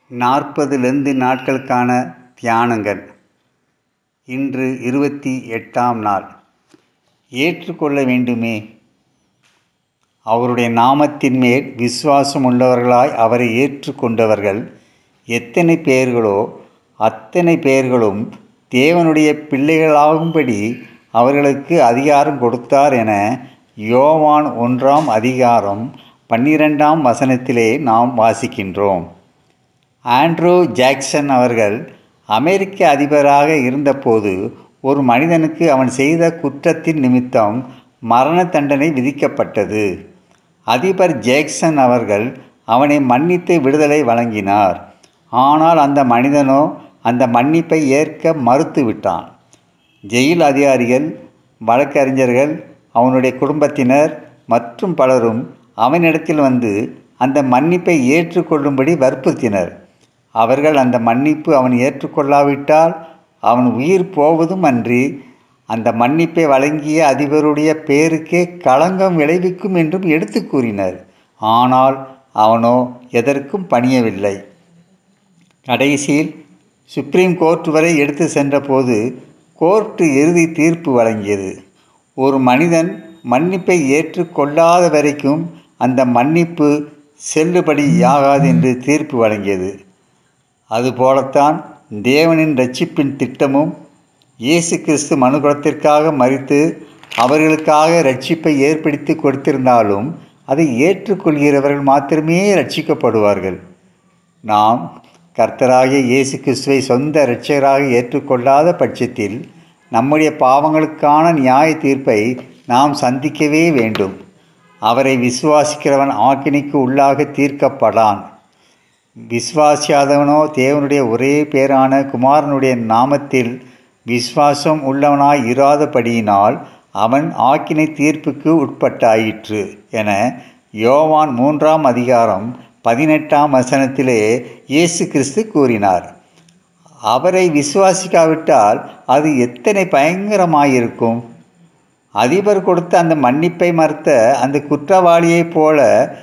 நாற்பது லெந்து நாட்களுக்கான தியானங்கள் இன்று இருபத்தி எட்டாம் நாள் ஏற்றுக்கொள்ள வேண்டுமே அவருடைய நாமத்தின் மேல் விசுவாசம் உள்ளவர்களாய் அவரை ஏற்றுக்கொண்டவர்கள் எத்தனை பேர்களோ அத்தனை பேர்களும் தேவனுடைய பிள்ளைகளாகும்படி அவர்களுக்கு அதிகாரம் கொடுத்தார் என யோவான் ஒன்றாம் அதிகாரம் பன்னிரெண்டாம் வசனத்திலே நாம் வாசிக்கின்றோம் ஆண்ட்ரூ ஜாக்சன் அவர்கள் அமெரிக்க அதிபராக இருந்தபோது ஒரு மனிதனுக்கு அவன் செய்த குற்றத்தின் நிமித்தம் மரண தண்டனை விதிக்கப்பட்டது அதிபர் ஜேக்சன் அவர்கள் அவனை மன்னித்து விடுதலை வழங்கினார் ஆனால் அந்த மனிதனோ அந்த மன்னிப்பை ஏற்க மறுத்துவிட்டான் ஜெயில் அதிகாரிகள் வழக்கறிஞர்கள் அவனுடைய குடும்பத்தினர் மற்றும் பலரும் அவனிடத்தில் வந்து அந்த மன்னிப்பை ஏற்றுக்கொள்ளும்படி வற்புறுத்தினர் அவர்கள் அந்த மன்னிப்பு அவன் ஏற்றுக்கொள்ளாவிட்டால் அவன் உயிர் போவதும் அன்றி அந்த மன்னிப்பை வழங்கிய அதிபருடைய பேருக்கே களங்கம் விளைவிக்கும் என்றும் எடுத்து கூறினர் ஆனால் அவனோ எதற்கும் பணியவில்லை கடைசியில் சுப்ரீம் கோர்ட் வரை எடுத்து சென்றபோது கோர்ட்டு இறுதி தீர்ப்பு வழங்கியது ஒரு மனிதன் மன்னிப்பை ஏற்றுக்கொள்ளாத வரைக்கும் அந்த மன்னிப்பு செல்லுபடியாகாது என்று தீர்ப்பு வழங்கியது அதுபோலத்தான் தேவனின் ரட்சிப்பின் திட்டமும் இயேசு கிறிஸ்து மனுகுலத்திற்காக மறித்து அவர்களுக்காக ரட்சிப்பை ஏற்படுத்தி கொடுத்திருந்தாலும் அதை ஏற்றுக்கொள்கிறவர்கள் மாத்திரமே ரட்சிக்கப்படுவார்கள் நாம் கர்த்தராகிய இயேசு கிறிஸ்துவை சொந்த இரட்சகராக ஏற்றுக்கொள்ளாத பட்சத்தில் நம்முடைய பாவங்களுக்கான நியாய தீர்ப்பை நாம் சந்திக்கவே வேண்டும் அவரை விசுவாசிக்கிறவன் ஆக்கினிக்கு உள்ளாக தீர்க்கப்படான் விசுவாசியாதவனோ தேவனுடைய ஒரே பேரான குமாரனுடைய நாமத்தில் விசுவாசம் உள்ளவனாய் இராதபடியினால் அவன் ஆக்கினை தீர்ப்புக்கு உட்பட்டாயிற்று என யோவான் மூன்றாம் அதிகாரம் பதினெட்டாம் வசனத்திலே இயேசு கிறிஸ்து கூறினார் அவரை விசுவாசிக்காவிட்டால் அது எத்தனை பயங்கரமாயிருக்கும் அதிபர் கொடுத்த அந்த மன்னிப்பை மறுத்த அந்த குற்றவாளியைப் போல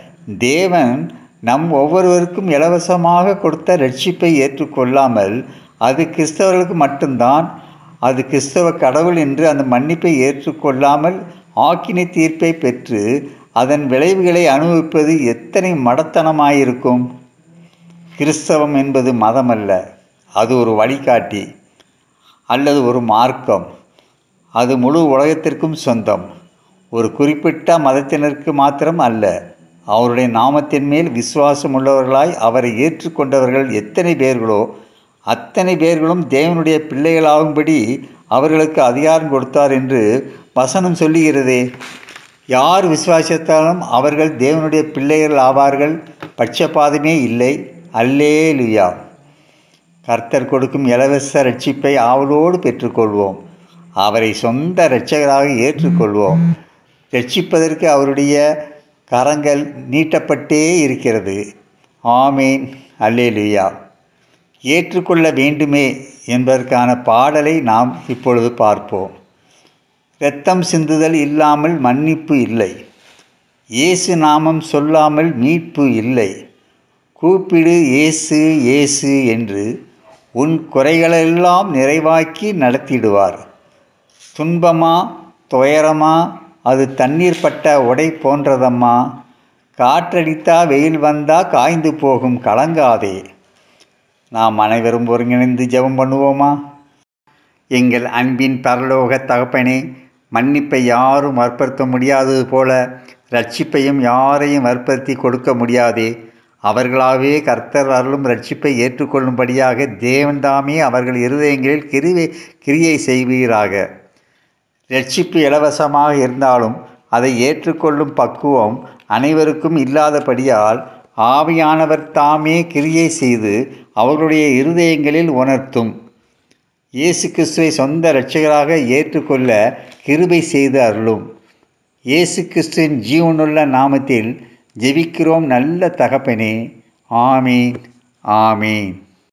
தேவன் நம் ஒவ்வொருவருக்கும் இலவசமாக கொடுத்த ரட்சிப்பை ஏற்றுக்கொள்ளாமல் அது கிறிஸ்தவர்களுக்கு மட்டும்தான் அது கிறிஸ்தவ கடவுள் என்று அந்த மன்னிப்பை ஏற்றுக்கொள்ளாமல் ஆக்கினை தீர்ப்பை பெற்று அதன் விளைவுகளை அனுபவிப்பது எத்தனை மடத்தனமாயிருக்கும் கிறிஸ்தவம் என்பது மதமல்ல அது ஒரு வழிகாட்டி அல்லது ஒரு மார்க்கம் அது முழு உலகத்திற்கும் சொந்தம் ஒரு குறிப்பிட்ட மதத்தினருக்கு மாத்திரம் அல்ல அவருடைய நாமத்தின் மேல் விசுவாசம் உள்ளவர்களாய் அவரை ஏற்றுக்கொண்டவர்கள் எத்தனை பேர்களோ அத்தனை பேர்களும் தேவனுடைய பிள்ளைகளாகும்படி அவர்களுக்கு அதிகாரம் கொடுத்தார் என்று வசனம் சொல்லுகிறதே யார் விசுவாசித்தாலும் அவர்கள் தேவனுடைய பிள்ளைகள் ஆவார்கள் பட்சபாதமே இல்லை அல்லே லுயா கர்த்தர் கொடுக்கும் இலவச ரட்சிப்பை ஆவலோடு பெற்றுக்கொள்வோம் அவரை சொந்த இரட்சகராக ஏற்றுக்கொள்வோம் ரட்சிப்பதற்கு அவருடைய கரங்கள் நீட்டப்பட்டே இருக்கிறது ஆமேன் அல்லேலுயா ஏற்றுக்கொள்ள வேண்டுமே என்பதற்கான பாடலை நாம் இப்பொழுது பார்ப்போம் இரத்தம் சிந்துதல் இல்லாமல் மன்னிப்பு இல்லை இயேசு நாமம் சொல்லாமல் மீட்பு இல்லை கூப்பிடு இயேசு இயேசு என்று உன் குறைகளெல்லாம் நிறைவாக்கி நடத்திடுவார் துன்பமா துயரமா அது தண்ணீர் பட்ட உடை போன்றதம்மா காற்றடித்தா வெயில் வந்தா காய்ந்து போகும் கலங்காதே நாம் அனைவரும் ஒருங்கிணைந்து ஜெபம் பண்ணுவோமா எங்கள் அன்பின் பரலோக தகப்பனே மன்னிப்பை யாரும் வற்புறுத்த முடியாதது போல ரட்சிப்பையும் யாரையும் வற்புறுத்தி கொடுக்க முடியாதே அவர்களாகவே கர்த்தர் அருளும் ரட்சிப்பை ஏற்றுக்கொள்ளும்படியாக தேவன்தாமே அவர்கள் இருதயங்களில் கிரிவை கிரியை செய்வீராக ரட்சிப்பு இலவசமாக இருந்தாலும் அதை ஏற்றுக்கொள்ளும் பக்குவம் அனைவருக்கும் இல்லாதபடியால் ஆவியானவர் தாமே கிரியை செய்து அவர்களுடைய இருதயங்களில் உணர்த்தும் இயேசு கிறிஸ்துவை சொந்த இரட்சகராக ஏற்றுக்கொள்ள கிருபை செய்து அருளும் இயேசு கிறிஸ்துவின் ஜீவனுள்ள நாமத்தில் ஜெபிக்கிறோம் நல்ல தகப்பனே ஆமீன் ஆமீன்